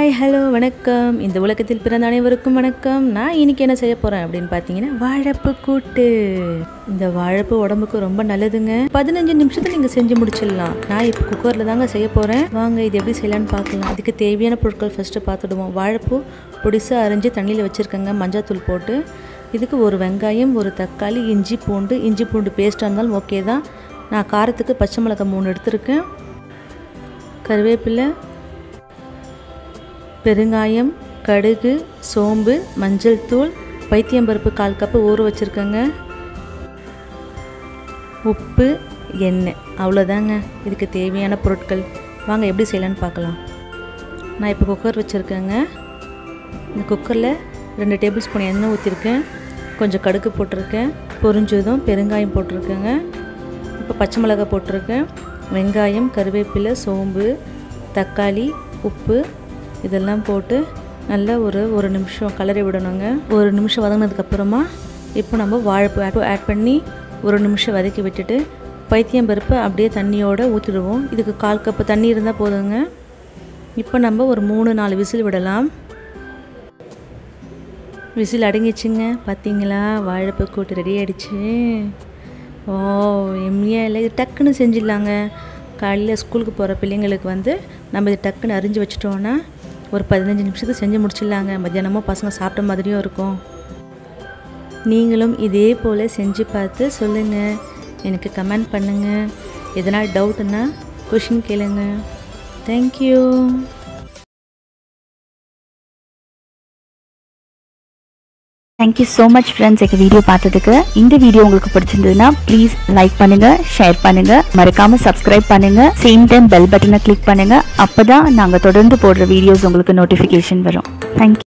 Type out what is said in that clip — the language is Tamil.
ஹாய் ஹலோ வணக்கம் இந்த உலகத்தில் பிறந்த அனைவருக்கும் வணக்கம் நான் இன்னைக்கு என்ன செய்ய போகிறேன் அப்படின்னு பார்த்தீங்கன்னா வாழைப்பு கூட்டு இந்த வாழைப்பு உடம்புக்கு ரொம்ப நல்லதுங்க பதினஞ்சு நிமிஷத்துல நீங்கள் செஞ்சு முடிச்சிடலாம் நான் இப்போ குக்கரில் தாங்க செய்ய போகிறேன் வாங்க இது எப்படி செய்யலான்னு பார்க்கலாம் அதுக்கு தேவையான பொருட்கள் ஃபஸ்ட்டு பார்த்துடுவோம் வாழைப்பூ பொடிசாக அரைஞ்சி தண்ணியில் வச்சுருக்கேங்க மஞ்சள் போட்டு இதுக்கு ஒரு வெங்காயம் ஒரு தக்காளி இஞ்சி பூண்டு இஞ்சி பூண்டு பேஸ்ட்டாக இருந்தாலும் ஓகே தான் நான் காரத்துக்கு பச்சை மிளகாய் மூணு எடுத்திருக்கேன் கருவேப்பிலை பெருங்காயம் கடுகு சோம்பு மஞ்சள் தூள் பைத்தியம்பருப்பு கால் கப்பு ஊற வச்சுருக்கேங்க உப்பு எண்ணெய் அவ்வளோதாங்க இதுக்கு தேவையான பொருட்கள் வாங்க எப்படி செய்யலான்னு பார்க்கலாம் நான் இப்போ குக்கர் வச்சுருக்கேங்க இந்த குக்கரில் ரெண்டு டேபிள் ஸ்பூன் எண்ணெய் ஊற்றிருக்கேன் கொஞ்சம் கடுகு போட்டிருக்கேன் பொரிஞ்சதும் பெருங்காயம் போட்டிருக்கேங்க இப்போ பச்சை மிளகாய் போட்டிருக்கேன் வெங்காயம் கருவேப்பிலை சோம்பு தக்காளி உப்பு இதெல்லாம் போட்டு நல்லா ஒரு ஒரு நிமிஷம் கலரி விடணுங்க ஒரு நிமிஷம் வதங்கினதுக்கப்புறமா இப்போ நம்ம வாழைப்பூ ஆட் ஆட் பண்ணி ஒரு நிமிஷம் வதக்கி விட்டுட்டு பைத்தியம் பருப்பு அப்படியே தண்ணியோடு ஊற்றிடுவோம் இதுக்கு கால் கப்பு தண்ணி இருந்தால் போதுங்க இப்போ நம்ம ஒரு மூணு நாலு விசில் விடலாம் விசில் அடங்கிச்சுங்க பார்த்தீங்களா வாழைப்பூ கூட்டு ரெடி ஆகிடுச்சு ஓ எம்மியாக இல்லை இது டக்குன்னு செஞ்சிடலாங்க காலையில் ஸ்கூலுக்கு போகிற பிள்ளைங்களுக்கு வந்து நம்ம இது டக்குன்னு அரிஞ்சு வச்சிட்டோன்னா ஒரு பதினஞ்சு நிமிஷத்துக்கு செஞ்சு முடிச்சிடலாங்க மத்தியானமும் பசங்க சாப்பிட்ட மாதிரியும் இருக்கும் நீங்களும் இதே போல் செஞ்சு பார்த்து சொல்லுங்கள் எனக்கு கமெண்ட் பண்ணுங்கள் எதனா டவுட்டுன்னா கொஷின் கேளுங்க thank you thank you so much friends எங்கள் வீடியோ பார்த்ததுக்கு இந்த வீடியோ உங்களுக்கு பிடிச்சிருந்ததுன்னா ப்ளீஸ் லைக் பண்ணுங்க ஷேர் பண்ணுங்க மறக்காம சப்ஸ்கிரைப் பண்ணுங்க சேம் டைம் பெல் பட்டனை கிளிக் பண்ணுங்க அப்பதான் நாங்கள் தொடர்ந்து போடுற வீடியோஸ் உங்களுக்கு நோட்டிஃபிகேஷன் வரும் தேங்க்யூ